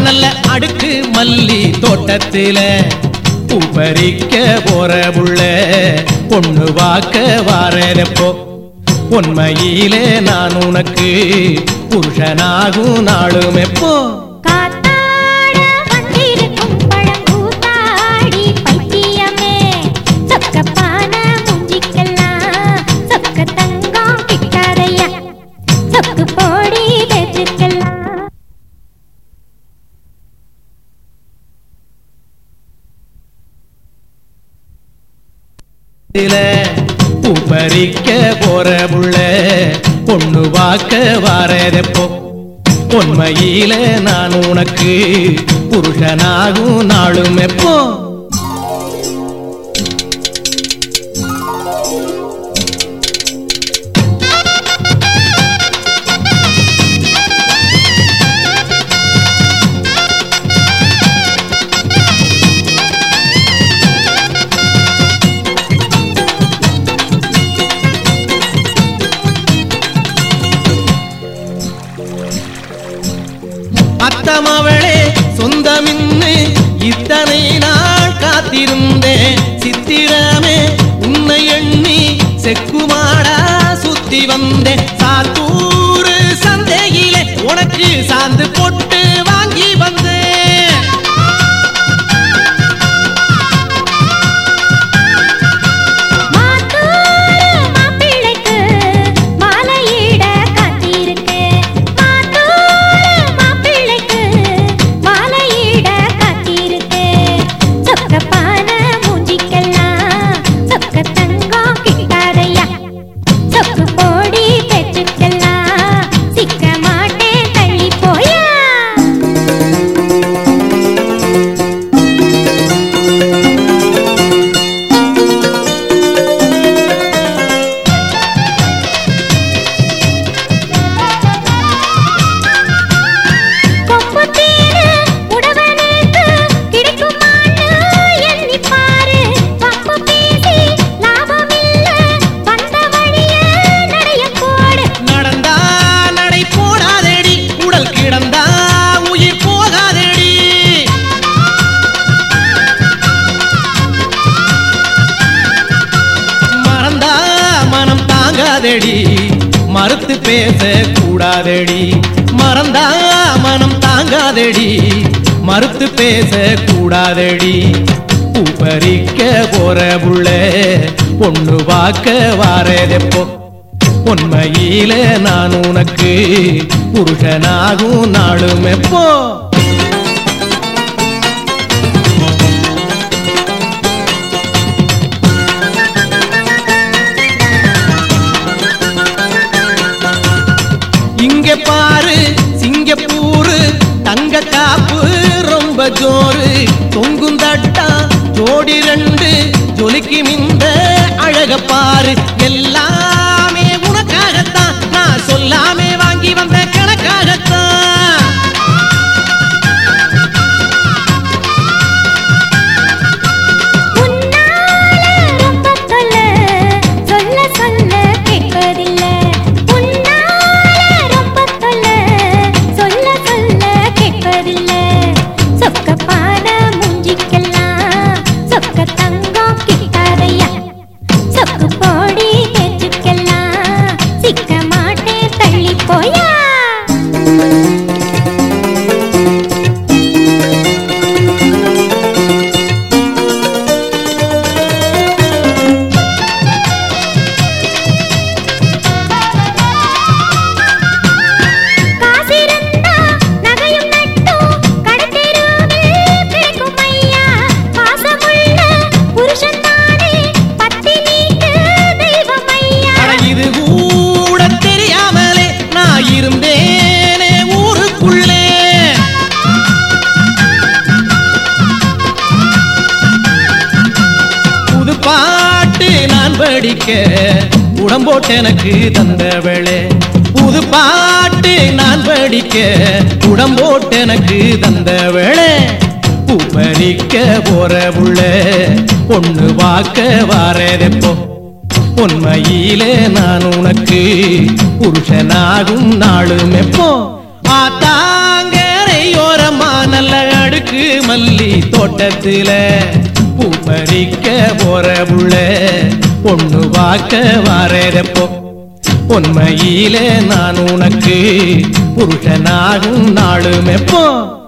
நல்ல அடுக்கு மல்லி தோட்டத்தில பூப்பறிக்க போற புள்ள பொண்ணு வாக்க வாரப்போ உண்மையிலே நான் உனக்கு புருஷனாகும் நாளும் எப்போ காத்தாட வந்திருக்கும் பழங்கூத்தாடி பைத்தியமே சொக்கப்பான மூஞ்சிக்கெல்லாம் சொக்க தங்கம் கிட்டாதையா சொக்கு போடி வெச்சுக்கலாம் இல பூப்பறிக்க போற புள்ள பொண்ணு வாக்க வாரதப்போ உண்மையில நான் உனக்கு புருஷனாகும் நாளும் எப்போ அத்தமவளே சொந்தமின்னு இத்தனை நாள் காத்திருந்தேன் சித்திரமே உன்னை எண்ணி செக்குமாடா சுத்தி வந்தேன் சாத்தூர் சந்தையிலே உனக்கு சாந்து போட்டு வாங்கி வந்தேன் மாத்தூரு மாப்பிள்ளைக்கு மாலையிட காத்திருக்கு மாத்தூரு மாப்பிள்ளைக்கு மாலையிட காத்திருக்கு சொக்கப்பான மூஞ்சிக்கெல்லாம் சொக்க தங்கம் கிட்டாதையா சொக்கு போடி பெற்றுக்கெல்லாம் சிக்க மாட்டேன் தள்ளி போயா கொம்பு தேனு உடவனுக்கு கிடைக்குமான்னு எண்ணி பாரு பப்பு பேசி லாபம் இல்ல வந்த வழிய நடைய போடு நடந்தா நடை போடாதேடி உடல் கிடந்தா உயிர் போகாதேடி மறந்தா மனம் தாங்காதேடி மறுத்து பேச கூடாதேடி மறந்தா மனம் தாங்காதேடி மறுத்து பேச கூடாதேடி பூப்பறிக்க போற புள்ள பொண்ணு வாக்க வாரதெப்போ உண்மையில நான் உனக்கு புருஷனாகும் நாளும் எப்போ இங்க பாரு சிங்கப்பூரு தங்க காப்பு ரொம்ப ஜோரு தொங்கும் தட்டா ஜோடி ரெண்டு ஜொலிக்கு மிந்த அழக பாரு எல்லாமே உனக்காகத்தான் நான் சொல்லாமே வாங்கி வந்த கணக்காகத்தான் உன்னால ரொம்ப தொல்ல சொல்ல சொல்ல கேட்பதில்ல உன்னால ரொம்ப தொல்ல சொல்ல சொல்ல கேட்பதில்ல சொக்கப்பான மூஞ்சிக்கெல்லாம் சொக்க தங்கம் கிட்டாதையா சொக்கு போடி தேச்சுக்கெல்லாம் சிக்க மாட்டேன் தள்ளி போயா காசிருந்தா நகையும் நட்டும் கடத்தெருவில் கிடைக்கும் ஐயா பாசமுள்ள புருஷன் தானே பத்தினிக்கு தெய்வம் ஐயா அட இது கூட தெரியாமலே நான் இருந்தேனே ஊருக்குள்ளே புது பாட்டு நான் படிக்க உடம்போட்டு எனக்கு தந்தவளே புது பாட்டு நான் படிக்க உடம்போட்டு எனக்கு தந்தவளே பூப்பறிக்க போற புள்ள பொண்ணு வாக்க வாரதெப்போ உண்மையிலே நான் உனக்கு புருஷனாகும் நாளும் எப்போ ஆத்தாங்கரையோரமா நல்ல அடுக்கு மல்லி தோட்டத்தில பூ பறிக்க போற புள்ள பொண்ணு வாக்க வாரதப்போ உண்மையிலே நான் உனக்கு புருஷனாகும் நாளும் எப்போ